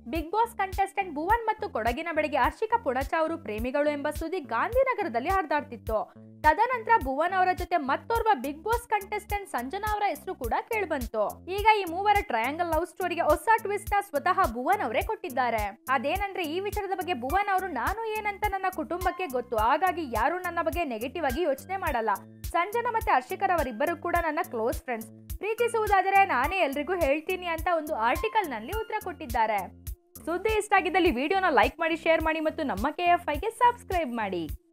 big boss contestant Bhuvan ಮತ್ತು ಕೊಡಗಿನ ಬೆಳಗ್ಗೆ ಹರ್ಷಿಕಾ ಪುಣಚ ಅವರು ಪ್ರೇಮಿಗಳು ಎಂಬ ಸುದ್ದಿ ಗಾಂಧಿನಗರದಲ್ಲಿ ಹರಿದಾಡ್ತಿತ್ತು ತದನಂತರ ಭುವನ್ ಅವರ ಜೊತೆ ಮತ್ತೋರ್ವ ಬಿಗ್ ಬಾಸ್ ಕಂಟೆಸ್ಟೆಂಟ್ ಸಂಜನಾ ಅವರ ಹೆಸರು ಕೂಡ ಕೇಳ್ಬಂತು ಈಗ ಈ ಮೂವರ ಟ್ರಯಾಂಗಲ್ ಲವ್ ಸ್ಟೋರಿಗೆ ಹೊಸ ಟ್ವಿಸ್ಟ್ ನ ಸ್ವತಃ ಭುವನ್ ಅವರೇ ಕೊಟ್ಟಿದ್ದಾರೆ ಅದೇನಂದ್ರೆ ಈ ವಿಚಾರದ ಬಗ್ಗೆ ಭುವನ್ ಅವರು ನಾನು ಏನಂತ ನನ್ನ ಕುಟುಂಬಕ್ಕೆ ಗೊತ್ತು ಹಾಗಾಗಿ ಯಾರು ನನ್ನ ಬಗ್ಗೆ ನೆಗೆಟಿವ್ ಆಗಿ ಯೋಚನೆ ಮಾಡಲ್ಲ ಸಂಜನಾ ಮತ್ತೆ ಹರ್ಷಿಕರ್ ಅವರಿಬ್ಬರು ಕೂಡ ನನ್ನ ಕ್ಲೋಸ್ ಫ್ರೆಂಡ್ಸ್ ಪ್ರೀತಿಸುವುದಾದರೆ ನಾನೇ ಎಲ್ರಿಗೂ ಹೇಳ್ತೀನಿ ಅಂತ ಒಂದು ಆರ್ಟಿಕಲ್ ನಲ್ಲಿ ಉತ್ತರ ಕೊಟ್ಟಿದ್ದಾರೆ ಸುದ್ದಿ ಇಷ್ಟ ಆಗಿದ್ದಲ್ಲಿ ವಿಡಿಯೋನ ಲೈಕ್ ಮಾಡಿ ಶೇರ್ ಮಾಡಿ ಮತ್ತು ನಮ್ಮ ಕೆ ಎಫ್ ಐಗೆ ಸಬ್ಸ್ಕ್ರೈಬ್ ಮಾಡಿ